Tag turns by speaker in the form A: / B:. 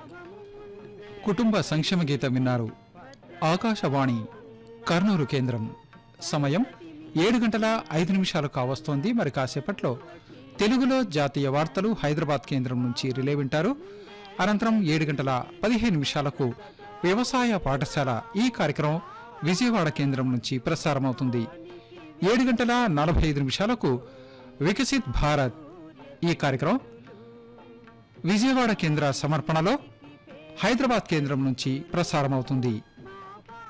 A: కుటుంబ సంక్షేమ గీతం విన్నారు ఆకాశవాణి కర్నూలు కేంద్రం సమయం ఏడు గంటల ఐదు నిమిషాలు కావస్తోంది మరి కాసేపట్లో తెలుగులో జాతీయ వార్తలు హైదరాబాద్ కేంద్రం నుంచి రిలే వింటారు అనంతరం ఏడు గంటల పదిహేను నిమిషాలకు వ్యవసాయ పాఠశాల ఈ కార్యక్రమం విజయవాడ కేంద్రం నుంచి ప్రసారమవుతుంది ఏడు గంటల నలభై ఐదు నిమిషాలకు వికసిత్ భారత్ ఈ కార్యక్రమం విజయవాడ కేంద్ర సమర్పణలో హైదరాబాద్ కేంద్రం నుంచి ప్రసారమవుతుంది